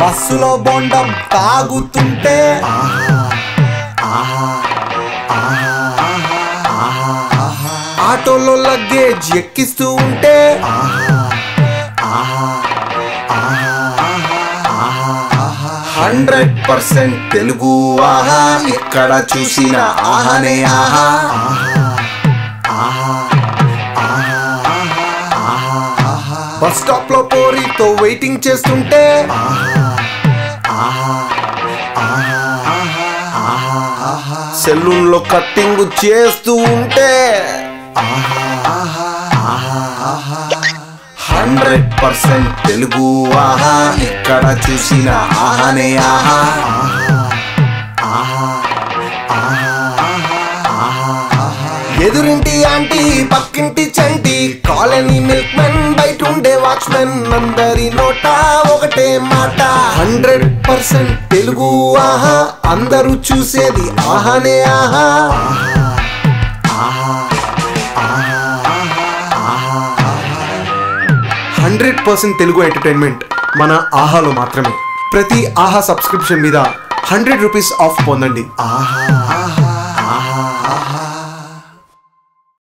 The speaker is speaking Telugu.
బస్సులో బొండం తాగుతుంటే ఆటోలో లగేజ్ ఎక్కిస్తూ ఉంటే హండ్రెడ్ పర్సెంట్ తెలుగు ఆహా ఎక్కడ చూసిన ఆహానే ఆహా బస్ స్టాప్ లో పోరితో వెయిటింగ్ చేస్తుంటే సెలూన్ లో కట్టింగ్ చేస్తూ ఉంటే హండ్రెడ్ పర్సెంట్ తెలుగు ఆహా ఎక్కడ చూసిన ఆహానే ఆహా ఎదురింటి ఆంటీ పక్కింటి చంటి కాలనీ మిల్క్ మెన్ బయట ఉండే వాచ్మెన్ అందరి నోట ఒకటే మాట హండ్రెడ్ పర్సెంట్ తెలుగు ఆహా అందరూ చూసేది ఆహానే ఆహా హండ్రెడ్ పర్సెంట్ తెలుగు ఎంటర్టైన్మెంట్ మన ఆహాలో మాత్రమే ప్రతి ఆహా సబ్స్క్రిప్షన్ మీద హండ్రెడ్ రూపీస్ ఆఫ్ పొందండి ఆహా